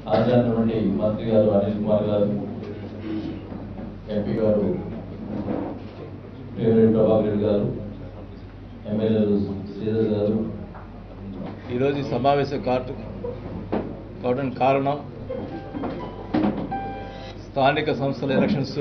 హాజరైనటువంటి మంత్రి గారు అనిల్ కుమార్ గారు ఎంపీ గారు పేరెంట్ ప్రభాకర్ రెడ్డి గారు ఎమ్మెల్యేలు శ్రీధర్ గారు ఈరోజు ఈ సమావేశం కాటు కావడానికి కారణం స్థానిక సంస్థల ఎలక్షన్స్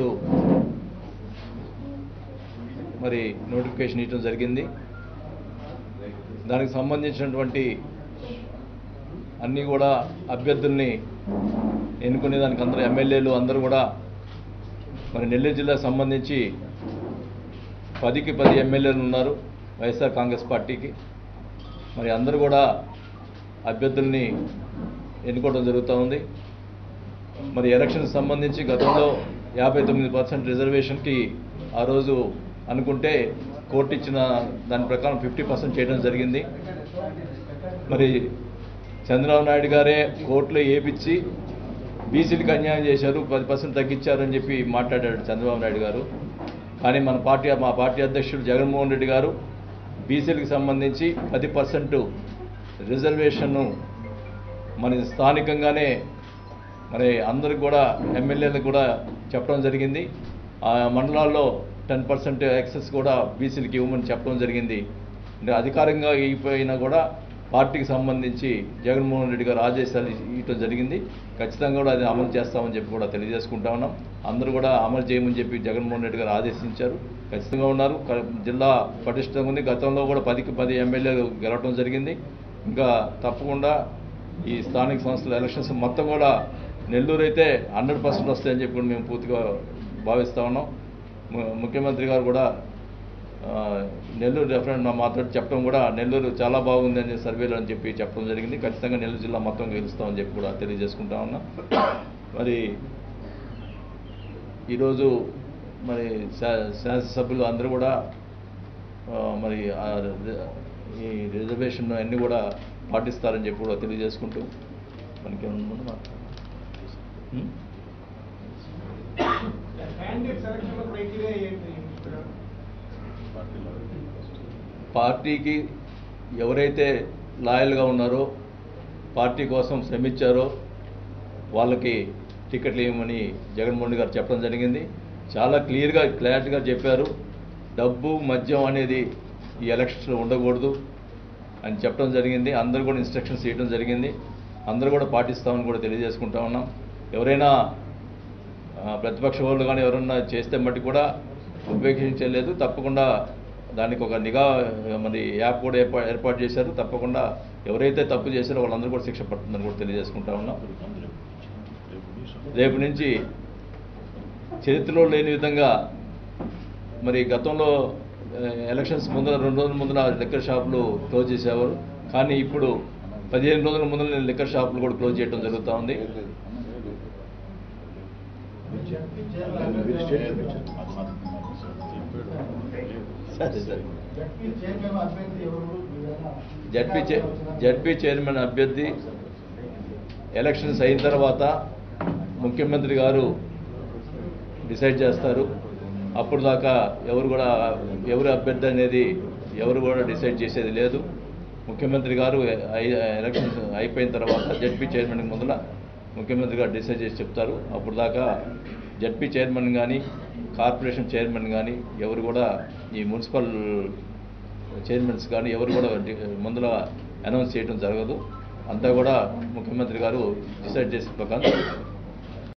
మరి నోటిఫికేషన్ ఇవ్వడం జరిగింది దానికి సంబంధించినటువంటి అన్నీ కూడా అభ్యర్థుల్ని ఎన్నుకునే దానికి అందరూ ఎమ్మెల్యేలు అందరూ కూడా మరి నెల్లూరు జిల్లాకు సంబంధించి పదికి పది ఎమ్మెల్యేలు ఉన్నారు వైఎస్ఆర్ కాంగ్రెస్ పార్టీకి మరి అందరూ కూడా అభ్యర్థుల్ని ఎన్నుకోవడం జరుగుతూ ఉంది మరి ఎలక్షన్ సంబంధించి గతంలో యాభై తొమ్మిది పర్సెంట్ రిజర్వేషన్కి ఆ రోజు అనుకుంటే కోర్టు ఇచ్చిన దాని ప్రకారం ఫిఫ్టీ పర్సెంట్ చేయడం జరిగింది మరి చంద్రబాబు నాయుడు గారే కోర్టులో ఏపిచ్చి బీసీలకు అన్యాయం చేశారు పది పర్సెంట్ తగ్గించారని చెప్పి మాట్లాడాడు చంద్రబాబు నాయుడు గారు కానీ మన పార్టీ మా పార్టీ అధ్యక్షుడు జగన్మోహన్ రెడ్డి గారు బీసీలకు సంబంధించి పది పర్సెంట్ రిజర్వేషన్ను మన స్థానికంగానే మరి అందరికి కూడా ఎమ్మెల్యేలకు కూడా చెప్పడం జరిగింది ఆ మండలాల్లో టెన్ పర్సెంట్ ఎక్సెస్ కూడా బీసీలకి ఇవ్వమని చెప్పడం జరిగింది అంటే అధికారంగా అయిపోయినా కూడా పార్టీకి సంబంధించి జగన్మోహన్ రెడ్డి గారు ఆదేశాలు ఇవ్వటం జరిగింది ఖచ్చితంగా కూడా అది అమలు చేస్తామని చెప్పి కూడా తెలియజేసుకుంటా ఉన్నాం అందరూ కూడా అమలు చేయమని చెప్పి జగన్మోహన్ రెడ్డి గారు ఆదేశించారు ఖచ్చితంగా ఉన్నారు క- జిల్లా పటిష్టంగా ఉంది గతంలో కూడా పదికి పది ఎమ్మెల్యేలు గెలవటం జరిగింది ఇంకా తప్పకుండా ఈ స్థానిక సంస్థల ఎలక్షన్స్ మొత్తం కూడా నెల్లూరు అయితే హండ్రెడ్ పర్సెంట్ వస్తాయని చెప్పి కూడా మేము పూర్తిగా భావిస్తా ఉన్నాం ము- ముఖ్యమంత్రి గారు కూడా ఆ, నెల్లూరు రెఫరెండం మాతో చెప్పడం కూడా నెల్లూరు చాలా బాగుంది అని సర్వేలు అని చెప్పి చెప్పడం జరిగింది ఖచ్చితంగా నెల్లూరు జిల్లా మొత్తం గెలుస్తామని చెప్పి కూడా తెలియజేసుకుంటా ఉన్నా మరి ఈరోజు మరి శా- శాసనసభ్యులు అందరూ కూడా ఆ, మరి ఆ రి- ఈ రిజర్వేషన్ అన్నీ కూడా పాటిస్తారని చెప్పి కూడా తెలియజేసుకుంటూ మనకి ఏమన్నా క్యాండిడేట్ సెలక్షన్ లో క్రైటీరియా ఏంటి పార్టీకి ఎవరైతే లాయల్గా ఉన్నారో పార్టీ కోసం శ్రమించారో వాళ్ళకి టికెట్లు ఇవ్వమని జగన్మోహన్ గారు చెప్పడం జరిగింది చాలా క్లియర్గా క్లారిటీగా చెప్పారు డబ్బు మద్యం అనేది ఈ ఎలక్షన్స్లో ఉండకూడదు అని చెప్పడం జరిగింది అందరూ కూడా ఇన్స్ట్రక్షన్స్ ఇవ్వడం జరిగింది అందరూ కూడా పాటిస్తామని కూడా తెలియజేసుకుంటా ఉన్నాం ఎవరైనా ఆ, ప్రతిపక్ష వాళ్ళు కానీ ఎవరన్నా చేస్తే మట్టి కూడా ఉపేక్షించలేదు తప్పకుండా దానికి ఒక నిఘా మరి యాప్ కూడా ఏర్పా ఏర్పాటు చేశారు తప్పకుండా ఎవరైతే తప్పు చేశారో వాళ్ళందరూ కూడా శిక్ష పడుతుందని కూడా తెలియజేసుకుంటా ఉన్నాం రేపు నుంచి చరిత్రలో లేని విధంగా మరి గతంలో ఆ, ఎలక్షన్స్ ముందర రెండు రోజుల ముందర లిక్కర్ షాపులు క్లోజ్ చేసేవారు కానీ ఇప్పుడు పదిహేను రోజుల ముందర లిక్కర్ షాపులు కూడా క్లోజ్ చేయడం జరుగుతూ ఉంది సరే సరే జడ్పీ చే జడ్పీ చైర్మన్ అభ్యర్థి ఎలక్షన్స్ అయిన తర్వాత ముఖ్యమంత్రి గారు డిసైడ్ చేస్తారు అప్పుడు దాకా ఎవరు కూడా ఎవరు అభ్యర్థి అనేది ఎవరు కూడా డిసైడ్ చేసేది లేదు ముఖ్యమంత్రి గారు ఐ- ఎలక్షన్స్ అయిపోయిన తర్వాత జడ్పీ చైర్మన్ ముందర ముఖ్యమంత్రి గారు డిసైడ్ చేసి చెప్తారు అప్పుడు దాకా జడ్పీ చైర్మన్ కానీ కార్పొరేషన్ చైర్మన్ కానీ ఎవరు కూడా ఈ మున్సిపల్ చైర్మన్స్ కానీ ఎవరు కూడా డి- ముందర అనౌన్స్ చేయడం జరగదు అంతా కూడా ముఖ్యమంత్రి గారు డిసైడ్ చేసిన ప్రకారం జరుగుతుంది.